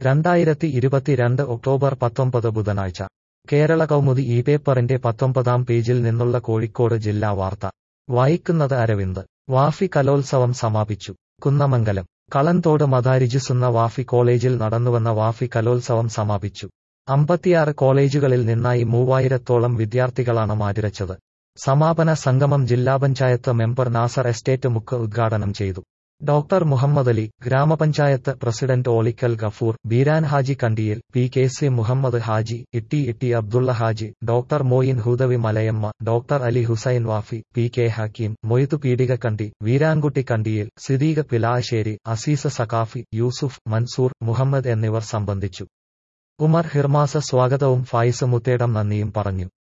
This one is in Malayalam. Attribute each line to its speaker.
Speaker 1: രണ്ടായിരത്തി ഇരുപത്തിരണ്ട് ഒക്ടോബർ പത്തൊമ്പത് ബുധനാഴ്ച കേരള കൗമുദി ഈ പേപ്പറിന്റെ പത്തൊമ്പതാം പേജിൽ നിന്നുള്ള കോഴിക്കോട് ജില്ലാ വാർത്ത വായിക്കുന്നത് അരവിന്ദ് വാഫി കലോത്സവം സമാപിച്ചു കുന്നമംഗലം കളന്തോട് മദാരിജിസുന്ന വാഫി കോളേജിൽ നടന്നുവന്ന വാഫി കലോത്സവം സമാപിച്ചു അമ്പത്തിയാറ് കോളേജുകളിൽ നിന്നായി മൂവായിരത്തോളം വിദ്യാർത്ഥികളാണ് മാറ്റുരച്ചത് സമാപന സംഗമം ജില്ലാ പഞ്ചായത്ത് മെമ്പർ നാസർ എസ്റ്റേറ്റ് മുക്ക് ഉദ്ഘാടനം ചെയ്തു ഡോക്ടർ മുഹമ്മദ് അലി ഗ്രാമപഞ്ചായത്ത് president Olikkal Gafoor Beeran Haji Kandiyil P K C Muhammad Haji Itti Itti Abdulla Haji doctor Moin Hudawi Malayamma doctor Ali Hussain Wafy P K Hakeem Moidu Peedika Kandi Veerankutty Kandiyil Sidheeq Pilassery Azeez Saqafi Yusuf Mansoor Muhammad എന്നിവർ സംബന്ധിച്ചു ഉമർ ഹിർമാസ സ്വാഗതവും ഫായിസ് മുത്തേടം നന്ദിയും പറഞ്ഞു